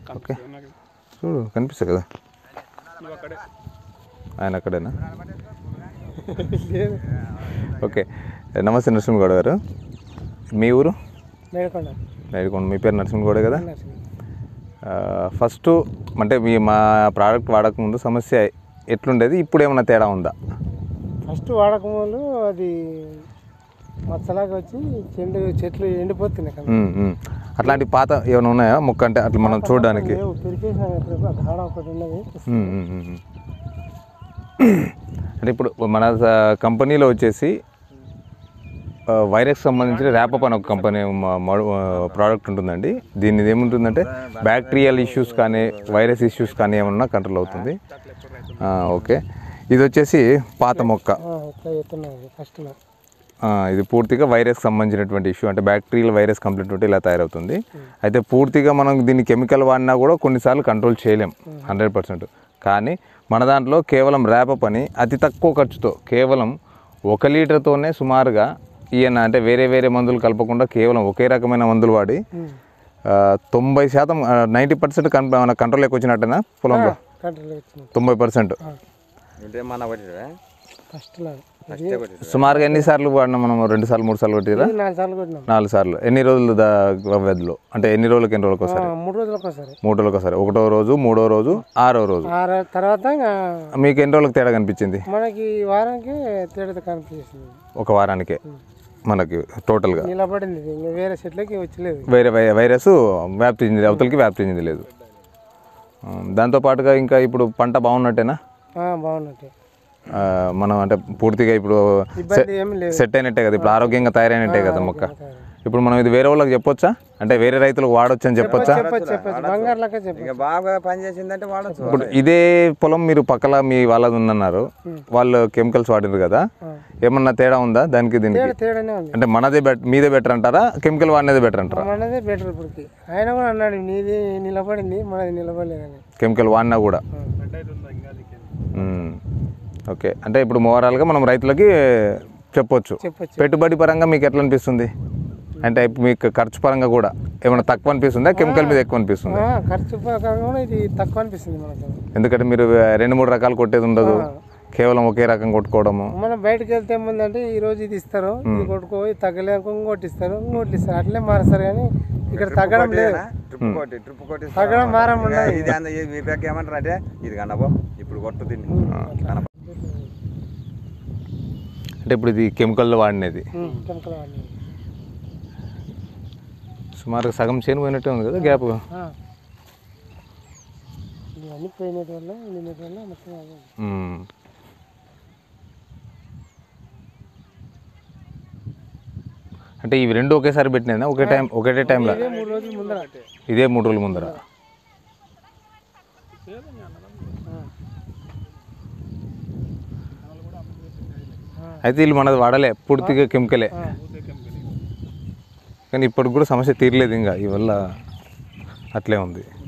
Okay చూడు కనిపిస్తుంది కదా నువ్వు అక్కడే ఆయన అక్కడేనా ఓకే నమస్తే నరసింహగౌడ గారు మీ ఊరు మేడకొండ నైరుకొండ మీ పేరు నరసింహగౌడే కదా ఆ, ఫస్ట్ అంటే మీ మా ప్రోడక్ట్ వాడకముందు సమస్య ఎట్లుండేది ఇప్పుడు ఏమైనా తేడా ఉందా ఫస్ట్ వాడకముందు అది మచ్చలాగా వచ్చి చెండు చెట్లు ఎండిపోతున్నాయి కదా ఉమ్, ఉమ్. అట్లాంటి పాత ఏమైనా ఉన్నాయా మొక్క అంటే అట్లా మనం చూడడానికి లేవు పెరికేసినాం ఎప్పుడు ఆ కాడ ఒకటి ఉన్నది ఉమ్, ఉమ్, ఉమ్, ఉమ్. అంటే ఇప్పుడు మన స- కంపెనీలో వచ్చేసి ఆ, వైరస్ సంబంధించిన ర్యాపప్ అని ఒక కంపెనీ ప్రోడక్ట్ ఉంటుందండి దీని ఏముంటుందంటే బ్యాక్టీరియల్ ఇష్యూస్ కానీ వైరస్ ఇష్యూస్ కానీ ఏమన్నా కంట్రోల్ అవుతుంది ఆ, ఓకే ఇది వచ్చేసి పాత మొక్క ఆ, ఇట్లా ఎత్తున్నాయి ఫస్ట్లో ఆ, ఇది పూర్తిగా వైరస్ సంబంధించినటువంటి ఇష్యూ అంటే బ్యాక్టీరియల్ వైరస్ కంప్లీట్ ఉంటే ఇలా తయారవుతుంది అయితే పూర్తిగా మనం దీన్ని కెమికల్ వాడినా కూడా కొన్నిసార్లు కంట్రోల్ చేయలేం హండ్రెడ్ పర్సెంట్ కానీ మన దాంట్లో కేవలం ర్యాపప్ అని అతి తక్కువ ఖర్చుతో కేవలం ఒక లీటర్తోనే సుమారుగా ఈయన అంటే వేరే వేరే మందులు కలపకుండా కేవలం ఒకే రకమైన మందులు వాడి ఆ, తొంభై శాతం నైంటీ పర్సెంట్ కంట్రోల్లోకి వచ్చినట్టేనా పొలంలో కంట్రోల్ వచ్చింది తొంభై పర్సెంట్ అంటే మన కొట్టిరా ఫస్ట్లో ఫస్టే కొట్టిరా సుమారుగా ఎన్నిసార్లు వాడినా మనం రెండు సార్లు మూడు సార్లు కొట్టిరా ఇది నాలుగు సార్లు కొట్టినాం నాలుగు సార్లు ఎన్ని రోజులు దా వ్యవధిలో అంటే ఎన్ని రోజులకి ఎన్ని రోజులకు ఆ, ఒకసారి మూడు రోజులకు ఒకసారి మూడు రోజులకు ఒకసారి ఒకటో రోజు మూడో రోజు ఆరో రోజు ఆ ర- తర్వాత ఇంకా మీకు ఎన్ని రోజులకు తేడా కనిపించింది మనకి వారానికి తేడా కనిపిస్తుంది ఒక వారానికే మనకి టోటల్గా నిలబడింది ఇది. ఇంకా వేరే చెట్లకి వచ్చలేదు వేరే వై- వైరస్ వ్యాప్తి చెందింది అవతలకి వ్యాప్తి చెందింది లేదు ఆ, దాంతోపాటుగా ఇంకా ఇప్పుడు పంట బాగున్నట్టేనా ఆ, బాగున్నట్టే ఆ, మనం అంటే పూర్తిగా ఇప్పుడు ఇబ్బంది ఏమి లేదు సెట్ అయినట్టే కదా ఇప్పుడు ఆరోగ్యంగా తయారైనట్టే కదా మొక్క ఇప్పుడు మనం ఇది వేరే వాళ్ళకి చెప్పొచ్చా అంటే వేరే రైతులకు వాడొచ్చు అని చెప్పొచ్చా చెప్పచ్చు చెప్పచ్చు బంగారు లెక్క చెప్పచ్చు ఇక బాగా పని చేసిందంటే వాడచ్చు ఇప్పుడు ఇదే పొలం మీరు పక్కల మీ వాళ్ళది ఉందన్నారు వాళ్ళు కెమికల్స్ వాడినారు కదా ఏమన్నా తేడా ఉందా దానికి దీనికి తేడా తేడానే ఉంది అంటే మనదే బెట్ మీదే బెటర్ అంటారా కెమికల్ వాడినదే బెటర్ అంటారా మనదే బెటర్ ఇప్పటికి ఆయన కూడా అన్నాడు నీది నిలబడింది మనది నిలబడలేదని కెమికల్ వాడినా కూడా మ్మ్. ఓకే అంటే ఇప్పుడు ఓవరాల్గా మనం రైతులకి చెప్పొచ్చు చెప్పొచ్చు పెట్టుబడి పరంగా మీకు ఎట్లా అనిపిస్తుంది అంటే ఇప్పుడు మీకు ఖర్చు పరంగా కూడా ఏమైనా తక్కువ అనిపిస్తుందా కెమికల్ మీద ఎక్కువ అనిపిస్తుంది ఆ, ఖర్చు ప్రకారం కూడా ఇది తక్కువ అనిపిస్తుంది మనకు ఎందుకంటే మీరు రెండు మూడు రకాలు కొట్టేది ఉండదు కేవలం ఒకే రకం కొట్టుకోవడము మనం బయటకు వెళ్తే ఏముందంటే ఈ రోజు ఇది ఇస్తారు ఇది కొట్టుకో ఇది తగ్గలేక ఇంకోటి ఇస్తారు ఇంకోటి ఇస్తారు అట్లే మారుస్తారు కానీ ఇక్కడ తగ్గడం లేదు ట్రిప్ కొట్టి ట్రిప్ కొట్టి తగ్గడం మారం ఇక ఇది అంద ఇది మీ పేక ఏమంటారు అంటే ఇది కనబో ఇప్పుడు కొట్టు దీన్ని కనబ అంటే ఇప్పుడు ఇది కెమికల్ వాడినది కెమికల్ వాడినవి. సుమారుగా సగం చేను పోయినట్టే ఉంది కదా గ్యాప్ ఆ. ఇవన్నీ పోయినటి వల్ల నిన్నటి వల్ల మొత్తం అదే. అంటే ఇవి రెండు ఒకేసారి పెట్టినా ఒకే టైం ఒకటే టైంలో ఇదే మూడు రోజుల ముందర ఇదే మూడు రోజుల ముందర అయితే వీళ్ళు మనది వాడలే పూర్తిగా కెమికలే కానీ ఇప్పటికి కూడా సమస్య తీరలేదు ఇంకా ఈ వల్ల అట్లే ఉంది